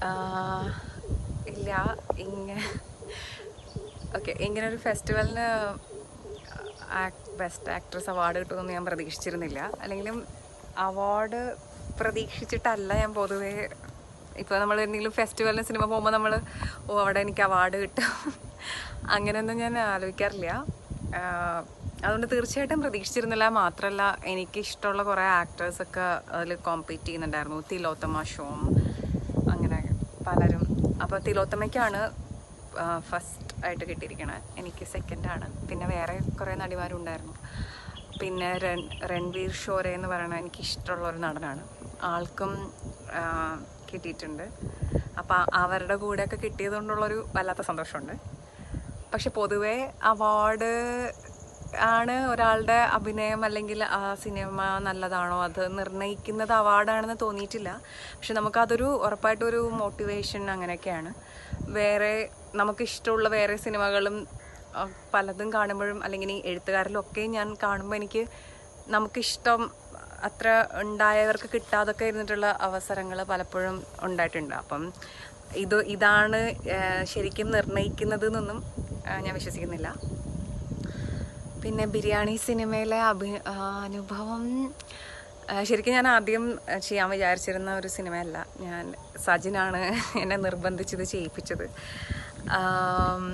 ഇല്ല ഇങ്ങനെ ഓക്കെ ഇങ്ങനെ ഒരു ഫെസ്റ്റിവലിന് ബെസ്റ്റ് ആക്ട്രസ് അവാർഡ് കിട്ടുമെന്ന് ഞാൻ പ്രതീക്ഷിച്ചിരുന്നില്ല അല്ലെങ്കിലും അവാർഡ് പ്രതീക്ഷിച്ചിട്ടല്ല ഞാൻ പൊതുവേ ഇപ്പോൾ നമ്മൾ എന്തെങ്കിലും ഫെസ്റ്റിവലിന് സിനിമ പോകുമ്പോൾ നമ്മൾ ഓ അവിടെ എനിക്ക് അവാർഡ് കിട്ടും അങ്ങനെയൊന്നും ഞാൻ ആലോചിക്കാറില്ല ആഹ് അതുകൊണ്ട് തീർച്ചയായിട്ടും പ്രതീക്ഷിച്ചിരുന്നില്ല മാത്രമല്ല എനിക്ക് ഇഷ്ടമുള്ള കുറേ ആക്ടേഴ്സൊക്കെ അതിൽ കോമ്പീറ്റ് ചെയ്യുന്നുണ്ടായിരുന്നു തിലോത്തമ ഷോം അങ്ങനെ പലരും അപ്പോൾ തിലോത്തമയ്ക്കാണ് ഫസ്റ്റ് ആയിട്ട് കിട്ടിയിരിക്കണത് എനിക്ക് സെക്കൻഡാണ് പിന്നെ വേറെ കുറേ നടിമാരും ഉണ്ടായിരുന്നു പിന്നെ രൺ രൺവീർ ഷോരെ എന്ന് പറയുന്ന എനിക്ക് ഇഷ്ടമുള്ള ഒരു നടനാണ് ആൾക്കും ആ, കിട്ടിയിട്ടുണ്ട് അപ്പം അവരുടെ കൂടെയൊക്കെ കിട്ടിയത് കൊണ്ടുള്ളൊരു വല്ലാത്ത സന്തോഷമുണ്ട് പക്ഷെ പൊതുവേ അവാർഡ് ആണ് ഒരാളുടെ അഭിനയം അല്ലെങ്കിൽ ആ സിനിമ നല്ലതാണോ അത് നിർണ്ണയിക്കുന്നത് അവാർഡാണെന്ന് തോന്നിയിട്ടില്ല പക്ഷെ നമുക്കതൊരു ഉറപ്പായിട്ടും ഒരു മോട്ടിവേഷൻ അങ്ങനെയൊക്കെയാണ് വേറെ നമുക്ക് ഇഷ്ടമുള്ള വേറെ സിനിമകളും ആ, പലതും കാണുമ്പോഴും അല്ലെങ്കിൽ ഈ എഴുത്തുകാരിലും ഒക്കെ ഞാൻ കാണുമ്പോൾ എനിക്ക് നമുക്കിഷ്ടം അത്ര ഉണ്ടായവർക്ക് കിട്ടാതൊക്കെ ഇരുന്നിട്ടുള്ള അവസരങ്ങൾ പലപ്പോഴും ഉണ്ടായിട്ടുണ്ട് അപ്പം ഇത് ഇതാണ് ആ, ശരിക്കും നിർണ്ണയിക്കുന്നത് എന്നൊന്നും ആ, ഞാൻ വിശ്വസിക്കുന്നില്ല പിന്നെ ബിരിയാണി സിനിമയിലെ അഭി ആ, അനുഭവം ആ, ശരിക്കും ഞാൻ ആദ്യം ആ, ചെയ്യാൻ വിചാരിച്ചിരുന്ന ഒരു സിനിമയല്ല ഞാൻ സജിനാണ് എന്നെ നിർബന്ധിച്ചത് ചെയ്യിപ്പിച്ചത് ആം,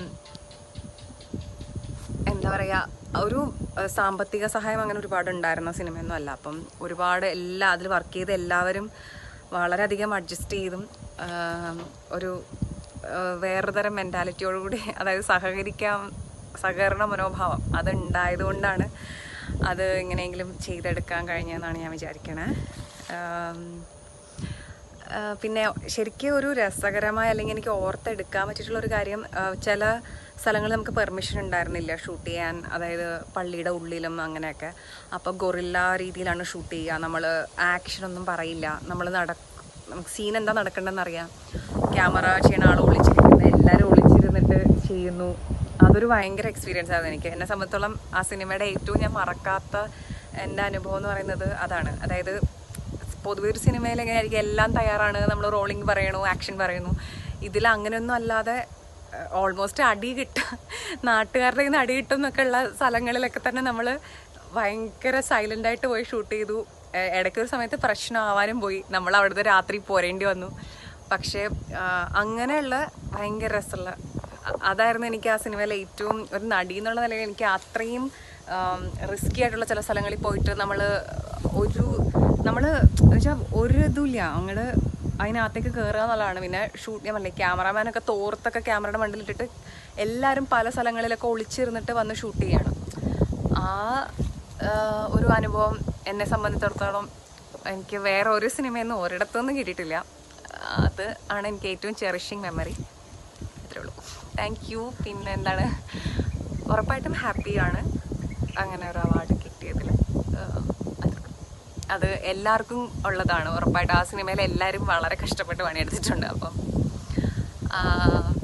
എന്താ പറയുക ഒരു അഹ് സാമ്പത്തിക സഹായം അങ്ങനെ ഒരുപാട് ഉണ്ടായിരുന്ന സിനിമയൊന്നും അല്ല അപ്പം ഒരുപാട് എല്ലാ അതിൽ വർക്ക് ചെയ്ത എല്ലാവരും വളരെയധികം അഡ്ജസ്റ്റ് ചെയ്തും ആം, ഒരു ആഹ് വേറെ തരം മെൻറ്റാലിറ്റിയോടുകൂടി അതായത് സഹകരിക്കാൻ സഹകരണ മനോഭാവം അത് ഉണ്ടായതുകൊണ്ടാണ് അത് എങ്ങനെയെങ്കിലും ചെയ്തെടുക്കാൻ കഴിഞ്ഞതെന്നാണ് ഞാൻ വിചാരിക്കണേ ആം, ആ, പിന്നെ ശരിക്കും ഒരു രസകരമായ അല്ലെങ്കിൽ എനിക്ക് ഓർത്തെടുക്കാൻ പറ്റിയിട്ടുള്ള ഒരു കാര്യം ആ, ചില സ്ഥലങ്ങളിൽ നമുക്ക് പെർമിഷൻ ഉണ്ടായിരുന്നില്ല ഷൂട്ട് ചെയ്യാൻ അതായത് പള്ളിയുടെ ഉള്ളിലും അങ്ങനെയൊക്കെ അപ്പോൾ ഗൊറില്ല രീതിയിലാണ് ഷൂട്ട് ചെയ്യുക നമ്മൾ ആക്ഷനൊന്നും പറയില്ല നമ്മൾ നട നമുക്ക് സീൻ എന്താ നടക്കേണ്ടതെന്ന് അറിയാം ക്യാമറ ചെയ്യണ ആൾ ഒളിച്ചിരിക്കുന്നത് എല്ലാവരും ഒളിച്ചിരുന്നിട്ട് ചെയ്യുന്നു അതൊരു ഭയങ്കര എക്സ്പീരിയൻസ് ആയിരുന്നു എനിക്ക് എന്നെ സംബന്ധിച്ചോളം ആ സിനിമയുടെ ഏറ്റവും ഞാൻ മറക്കാത്ത എൻ്റെ അനുഭവം എന്ന് പറയുന്നത് അതാണ് അതായത് പൊതുവെ ഒരു സിനിമയിൽ എങ്ങനെയായിരിക്കും എല്ലാം തയ്യാറാണ് നമ്മൾ റോളിംഗ് പറയണു ആക്ഷൻ പറയുന്നു ഇതിൽ അങ്ങനെയൊന്നും അല്ലാതെ ഓൾമോസ്റ്റ് അടി കിട്ടുക നാട്ടുകാരുടെ കയ്യിൽ നിന്ന് അടി കിട്ടും എന്നൊക്കെ ഉള്ള സ്ഥലങ്ങളിലൊക്കെ തന്നെ നമ്മൾ ഭയങ്കര സൈലൻ്റ് ആയിട്ട് പോയി ഷൂട്ട് ചെയ്തു ഏഹ് ഇടയ്ക്ക് ഒരു സമയത്ത് പ്രശ്നമാവാനും പോയി നമ്മൾ അവിടുത്തെ രാത്രി പോരേണ്ടി വന്നു പക്ഷേ ആ, അങ്ങനെയുള്ള ഭയങ്കര രസമുള്ള അ- അതായിരുന്നു എനിക്ക് ആ സിനിമയിലെ ഏറ്റവും ഒരു നടി എന്നുള്ള നിലയിൽ എനിക്ക് അത്രയും റിസ്കി ആയിട്ടുള്ള ചില സ്ഥലങ്ങളിൽ പോയിട്ട് നമ്മൾ ഒരു നമ്മൾ വെച്ചാൽ ഒരു ഇതുമില്ല അങ്ങോട്ട് അതിനകത്തേക്ക് കയറുക എന്നുള്ളതാണ് പിന്നെ ഷൂട്ട് ചെയ്യാൻ പറ്റില്ല ക്യാമറാമാനൊക്കെ തോർത്തൊക്കെ ക്യാമറയുടെ മണ്ടിലിട്ടിട്ട് എല്ലാവരും പല സ്ഥലങ്ങളിലൊക്കെ ഒളിച്ചിരുന്നിട്ട് വന്ന് ഷൂട്ട് ചെയ്യണം ആ ആ, ഒരു അനുഭവം എന്നെ സംബന്ധിച്ചിടത്തോളം എനിക്ക് വേറെ ഒരു സിനിമയൊന്നും ഒരിടത്തൊന്നും കിട്ടിയിട്ടില്ല അത് ആണ് എനിക്ക് ഏറ്റവും ചെറിഷിങ് മെമ്മറി അത്രേ ഉള്ളൂ താങ്ക് യു പിന്നെ എന്താണ് ഉറപ്പായിട്ടും ഹാപ്പിയാണ് അങ്ങനെ ഒരു അവാർഡ് കിട്ടിയതിൽ അത് എല്ലാവർക്കും ഉള്ളതാണ് ഉറപ്പായിട്ട് ആ സിനിമയിൽ എല്ലാവരും വളരെ കഷ്ടപ്പെട്ട് പണിയെടുത്തിട്ടുണ്ട് അപ്പം ആ,